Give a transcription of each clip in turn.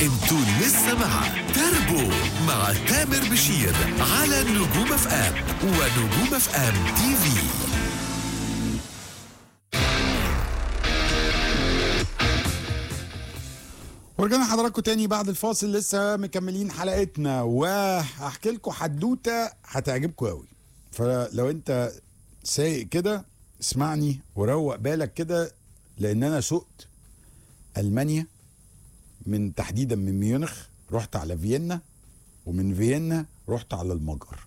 انتوا لسه مع تربو مع تامر بشير على نجوم اف ام ونجوم اف ام تي في ورجعنا حضراتكم تاني بعد الفاصل لسه مكملين حلقتنا وهحكي لكم حدوته هتعجبكم قوي فلو انت سايق كده اسمعني وروق بالك كده لان انا سقت المانيا من تحديدا من ميونخ رحت على فيينا ومن فيينا رحت على المجر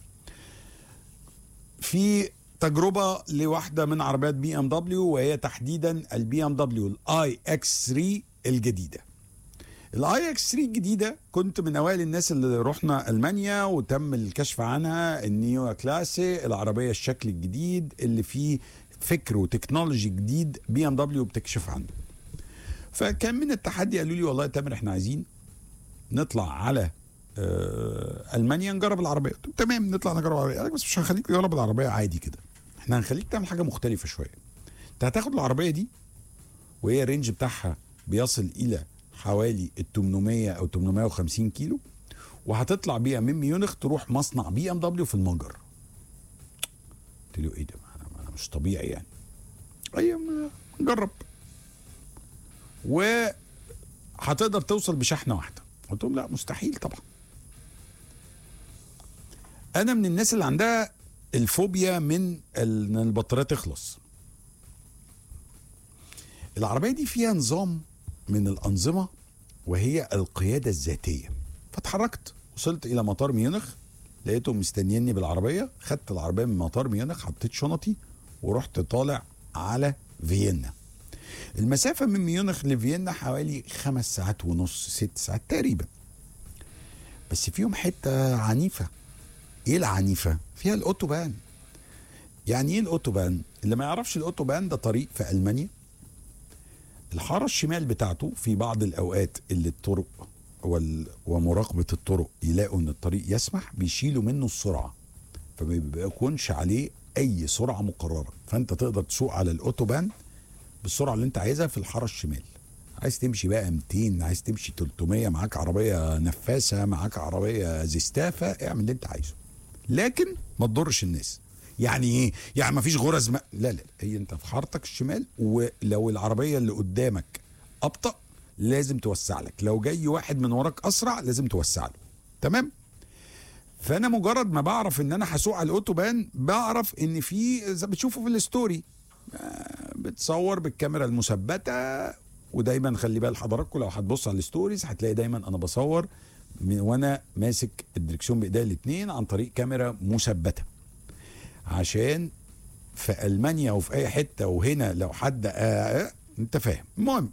في تجربه لواحده من عربيات بي ام دبليو وهي تحديدا البي ام دبليو الاي اكس 3 الجديده الاي اكس 3 الجديده كنت من اوائل الناس اللي رحنا المانيا وتم الكشف عنها النيو كلاسي العربيه الشكل الجديد اللي فيه فكر وتكنولوجي جديد بي ام دبليو بتكشف عنه فكان من التحدي قالوا لي والله يا تامر احنا عايزين نطلع على آه المانيا نجرب العربيه قلت لهم تمام نطلع نجرب العربيه قال لك بس مش هنخليك تجرب العربيه عادي كده احنا هنخليك تعمل حاجه مختلفه شويه انت هتاخد العربيه دي وهي الرينج بتاعها بيصل الى حوالي ال 800 او 850 كيلو وهتطلع بيها من ميونخ تروح مصنع بي ام دبليو في المجر قلت له ايه ده ما انا مش طبيعي يعني ايوه ما نجرب وهتقدر توصل بشحنه واحده قلت لهم لا مستحيل طبعا انا من الناس اللي عندها الفوبيا من ان البطاريه تخلص العربيه دي فيها نظام من الانظمه وهي القياده الذاتيه فاتحركت وصلت الى مطار ميونخ لقيتهم مستنيني بالعربيه خدت العربيه من مطار ميونخ حطيت شنطي ورحت طالع على فيينا المسافه من ميونخ لفيينا حوالي خمس ساعات ونص ست ساعات تقريبا بس فيهم حته عنيفه ايه العنيفه فيها الاوتوبان يعني ايه الاوتوبان اللي ما يعرفش الاوتوبان ده طريق في المانيا الحاره الشمال بتاعته في بعض الاوقات اللي الطرق وال... ومراقبه الطرق يلاقوا ان الطريق يسمح بيشيلوا منه السرعه فما بيكونش عليه اي سرعه مقرره فانت تقدر تسوق على الاوتوبان بالسرعه اللي انت عايزها في الحاره الشمال عايز تمشي بقى 200 عايز تمشي 300 معاك عربيه نفاسه معاك عربيه زستافه اعمل اللي انت عايزه لكن ما تضرش الناس يعني ايه يعني ما فيش غرز ما... لا لا هي انت في حارتك الشمال ولو العربيه اللي قدامك ابطا لازم توسع لك لو جاي واحد من وراك اسرع لازم توسع له تمام فانا مجرد ما بعرف ان انا هسوق على الاوتوبان بعرف ان في زي بتشوفوا في الستوري آه، بتصور بالكاميرا المثبته ودايما خلي بال حضراتكم لو هتبص على الستوريز هتلاقي دايما انا بصور من وانا ماسك الدركسيون بايديا الاثنين عن طريق كاميرا مثبته عشان في المانيا وفي اي حته وهنا لو حد آه آه انت فاهم المهم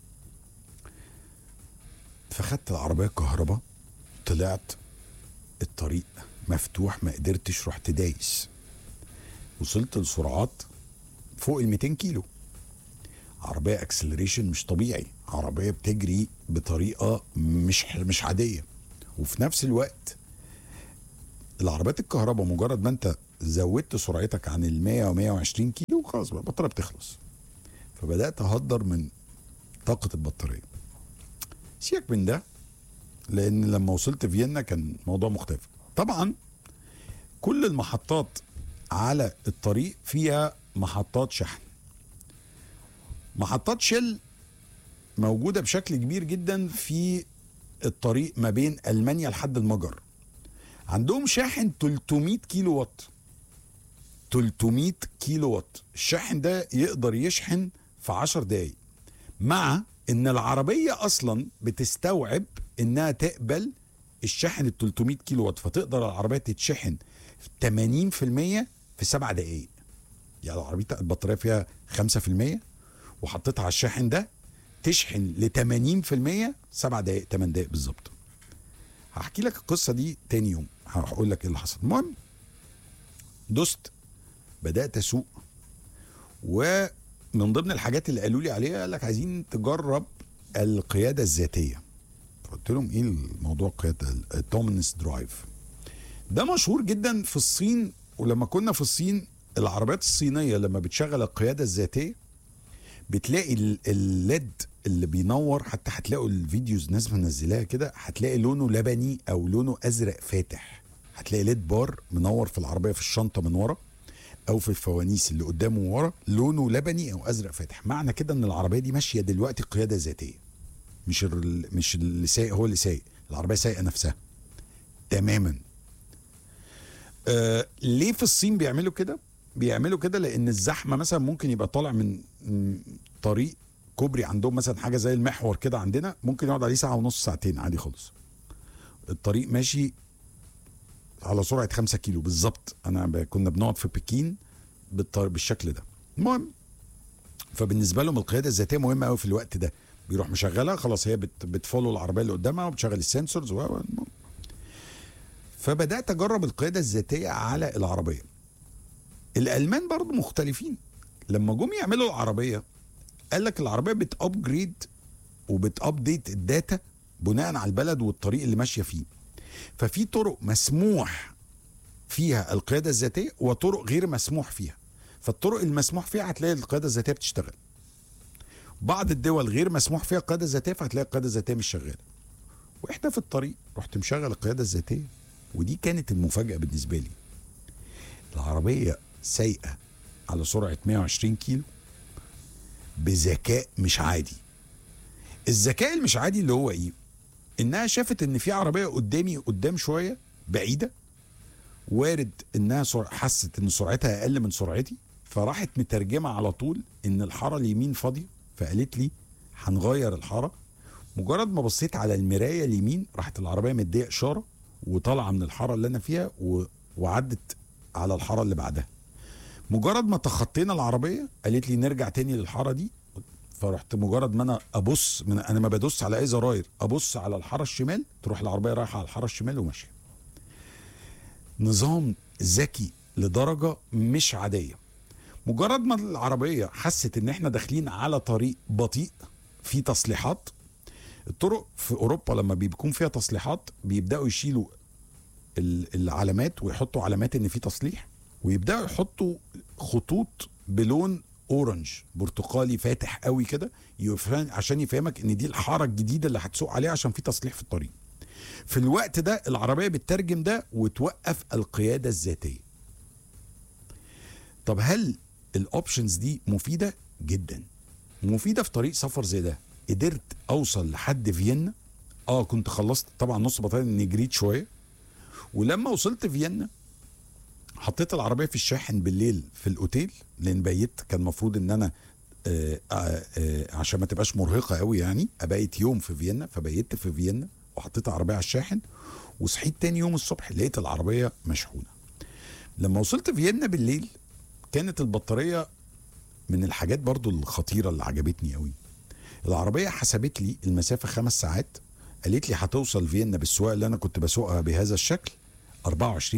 فخدت العربيه كهرباء طلعت الطريق مفتوح ما قدرتش رحت دايس وصلت لسرعات فوق ال 200 كيلو عربيه اكسلريشن مش طبيعي عربيه بتجري بطريقه مش مش عاديه وفي نفس الوقت العربيات الكهرباء مجرد ما انت زودت سرعتك عن ال 100 و 120 كيلو خلاص بقى البطاريه بتخلص فبدات اهدر من طاقه البطاريه سيبك من ده لان لما وصلت فيينا كان موضوع مختلف طبعا كل المحطات على الطريق فيها محطات شحن محطات شل موجوده بشكل كبير جدا في الطريق ما بين المانيا لحد المجر عندهم شاحن 300 كيلو وات 300 كيلو وات الشاحن ده يقدر يشحن في 10 دقايق مع ان العربيه اصلا بتستوعب انها تقبل الشاحن ال 300 كيلو وات فتقدر العربيه تتشحن 80% في 7 دقائق يعني العربيه البطاريه فيها 5% وحطيتها على الشاحن ده تشحن ل 80% 7 دقائق 8 دقائق بالظبط هحكي لك القصه دي تاني يوم هقول لك ايه اللي حصل المهم دست بدات اسوق ومن ضمن الحاجات اللي قالوا لي عليها قال لك عايزين تجرب القياده الذاتيه فقلت لهم ايه الموضوع القياده التومنس درايف ده مشهور جدا في الصين ولما كنا في الصين العربيات الصينيه لما بتشغل القياده الذاتيه بتلاقي ال- الليد اللي بينور حتى هتلاقوا الفيديوز ناس منزلاها كده هتلاقي لونه لبني او لونه ازرق فاتح هتلاقي ليد بار منور في العربيه في الشنطه من ورا او في الفوانيس اللي قدامه ورا لونه لبني او ازرق فاتح معنى كده ان العربيه دي ماشيه دلوقتي قياده ذاتيه مش ال- مش اللي سايق هو اللي سايق العربيه سايقه نفسها تماما آه ليه في الصين بيعملوا كده بيعملوا كده لان الزحمه مثلا ممكن يبقى طالع من من طريق كوبري عندهم مثلا حاجه زي المحور كده عندنا ممكن يقعد عليه ساعه ونص ساعتين عادي خالص الطريق ماشي على سرعه 5 كيلو بالظبط انا ب... كنا بنقعد في بكين بالطر... بالشكل ده المهم فبالنسبه لهم القياده الذاتيه مهمه قوي في الوقت ده بيروح مشغلها خلاص هي بت... بتفولو العربيه اللي قدامها وبتشغل السنسورز و و- المهم. فبدات اجرب القياده الذاتيه على العربيه الالمان برضو مختلفين لما جم يعملوا العربيه قال لك العربيه بتابجريد وبتابديت الداتا بناء على البلد والطريق اللي ماشيه فيه ففي طرق مسموح فيها القياده الذاتيه وطرق غير مسموح فيها فالطرق المسموح فيها هتلاقي القياده الذاتيه بتشتغل بعض الدول غير مسموح فيها القياده الذاتيه فهتلاقي القياده الذاتيه مش شغاله واحنا في الطريق رحت مشغل القياده الذاتيه ودي كانت المفاجاه بالنسبه لي العربيه سايقه على سرعه 120 كيلو بذكاء مش عادي الذكاء المش عادي اللي هو ايه انها شافت ان في عربيه قدامي قدام شويه بعيده وارد انها سر... حست ان سرعتها اقل من سرعتي فراحت مترجمه على طول ان الحاره اليمين فاضيه فقالت لي هنغير الحاره مجرد ما بصيت على المرايه اليمين راحت العربيه مديه اشاره وطالعه من الحاره اللي انا فيها و... وعدت على الحاره اللي بعدها مجرد ما تخطينا العربيه قالت لي نرجع تاني للحاره دي فرحت مجرد ما انا ابص من انا ما بدوس على اي زراير ابص على الحاره الشمال تروح العربيه رايحه على الحاره الشمال وماشيه نظام ذكي لدرجه مش عاديه مجرد ما العربيه حست ان احنا داخلين على طريق بطيء في تصليحات الطرق في اوروبا لما بيكون فيها تصليحات بيبداوا يشيلوا ال- العلامات ويحطوا علامات ان في تصليح ويبداوا يحطوا خطوط بلون اورنج برتقالي فاتح قوي كده يفهم عشان يفهمك ان دي الحاره الجديده اللي هتسوق عليها عشان في تصليح في الطريق في الوقت ده العربيه بتترجم ده وتوقف القياده الذاتيه طب هل الاوبشنز دي مفيده جدا مفيده في طريق سفر زي ده قدرت اوصل لحد فيينا اه كنت خلصت طبعا نص بطاريه اني جريت شويه ولما وصلت فيينا حطيت العربيه في الشاحن بالليل في الاوتيل لان بيت كان المفروض ان انا آه آه آه عشان ما تبقاش مرهقه قوي يعني ابيت يوم في فيينا فبيت في فيينا وحطيت العربيه على الشاحن وصحيت تاني يوم الصبح لقيت العربيه مشحونه لما وصلت فيينا بالليل كانت البطاريه من الحاجات برضو الخطيره اللي عجبتني قوي العربيه حسبت لي المسافه خمس ساعات قالت لي هتوصل فيينا بالسواقه اللي انا كنت بسوقها بهذا الشكل 24%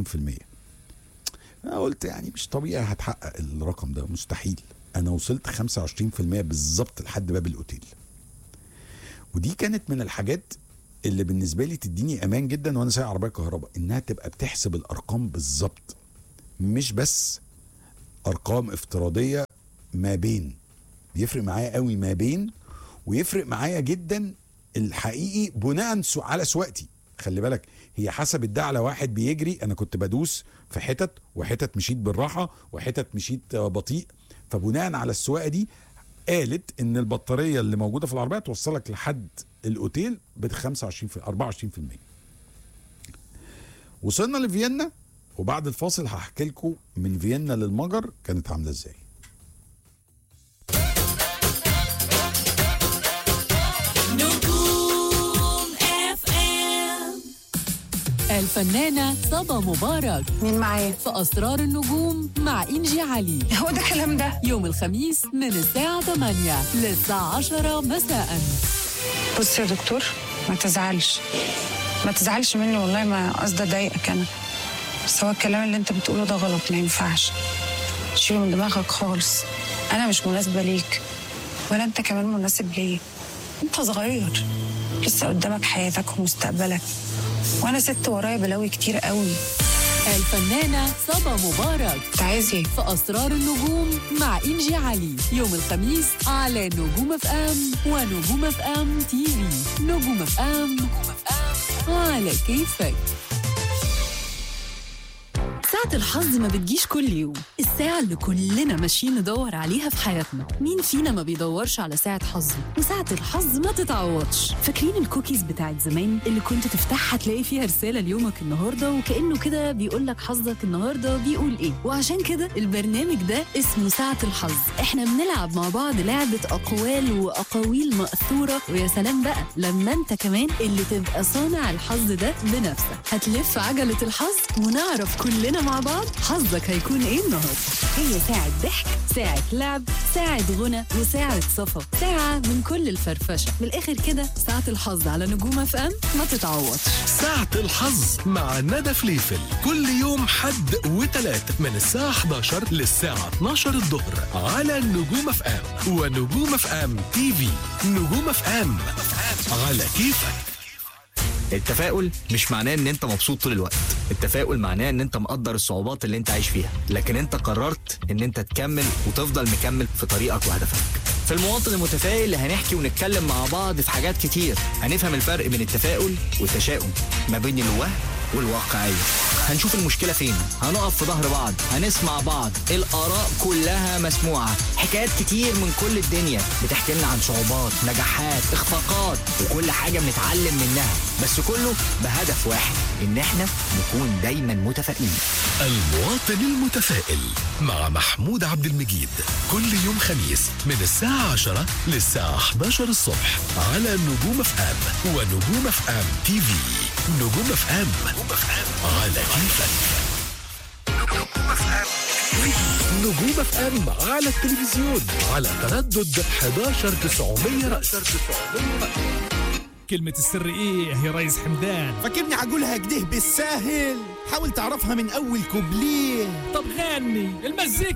انا قلت يعني مش طبيعي هتحقق الرقم ده مستحيل انا وصلت 25% بالظبط لحد باب الاوتيل ودي كانت من الحاجات اللي بالنسبه لي تديني امان جدا وانا سايق عربيه كهرباء انها تبقى بتحسب الارقام بالظبط مش بس ارقام افتراضيه ما بين بيفرق معايا قوي ما بين ويفرق معايا جدا الحقيقي بناء سو- على سواقتي خلي بالك هي حسبت ده على واحد بيجري انا كنت بدوس في حتت وحتت مشيت بالراحه وحتت مشيت آه، بطيء فبناء على السواقه دي قالت ان البطاريه اللي موجوده في العربيه توصلك لحد الاوتيل ب 25 في 24% وصلنا لفيينا وبعد الفاصل هحكي لكم من فيينا للمجر كانت عامله ازاي نجوم اف ام الفنانة صبا مبارك مين معايا؟ في أسرار النجوم مع إنجي علي هو ده كلام ده يوم الخميس من الساعة 8 للساعة 10 مساء بص يا دكتور ما تزعلش ما تزعلش مني والله ما قصدي اضايقك انا بس هو الكلام اللي انت بتقوله ده غلط ما ينفعش شيله من دماغك خالص انا مش مناسبه ليك ولا انت كمان مناسب ليا انت صغير لسه قدامك حياتك ومستقبلك وانا ست ورايا بلاوي كتير قوي الفنانة صبا مبارك انت عايز ايه في أسرار النجوم مع إنجي علي يوم الخميس على نجوم اف ام ونجوم اف ام تي في نجوم اف ام على كيفك ساعة الحظ ما بتجيش كل يوم الساعة اللي كلنا ماشيين ندور عليها في حياتنا مين فينا ما بيدورش على ساعة حظه وساعة الحظ ما تتعوضش فاكرين الكوكيز بتاعت زمان اللي كنت تفتحها تلاقي فيها رسالة ليومك النهاردة وكأنه كده بيقول لك حظك النهاردة بيقول ايه وعشان كده البرنامج ده اسمه ساعة الحظ احنا بنلعب مع بعض لعبة أقوال وأقاويل مأثورة ويا سلام بقى لما انت كمان اللي تبقى صانع الحظ ده بنفسك هتلف عجلة الحظ ونعرف كلنا مع بعض حظك هيكون ايه النهاردة هي ساعة ضحك ساعة لعب ساعة غنى وساعة صفا ساعة من كل الفرفشة من الآخر كده ساعة الحظ على نجوم اف ام ما تتعوضش ساعة الحظ مع ندى فليفل كل يوم حد وتلات من الساعة 11 للساعة 12 الظهر على نجوم اف ام ونجوم اف ام تي في نجوم اف ام على كيفك التفاؤل مش معناه ان انت مبسوط طول الوقت التفاؤل معناه ان انت مقدر الصعوبات اللي انت عايش فيها لكن انت قررت ان انت تكمل وتفضل مكمل في طريقك وهدفك في المواطن المتفائل هنحكي ونتكلم مع بعض في حاجات كتير هنفهم الفرق بين التفاؤل والتشاؤم ما بين الوهم والواقعية هنشوف المشكلة فين هنقف في ظهر بعض هنسمع بعض الآراء كلها مسموعة حكايات كتير من كل الدنيا بتحكي لنا عن صعوبات نجاحات اخفاقات وكل حاجة بنتعلم منها بس كله بهدف واحد ان احنا نكون دايما متفائلين المواطن المتفائل مع محمود عبد المجيد كل يوم خميس من الساعة 10 للساعة 11 الصبح على نجوم اف ام ونجوم اف ام تي في نجوم اف ام على كيفك نجوم اف ام على التلفزيون على تردد 11900 رأس كلمة السر ايه يا ريس حمدان فاكرني عقولها كده بالساهل حاول تعرفها من اول كوبليه طب غني المزيكا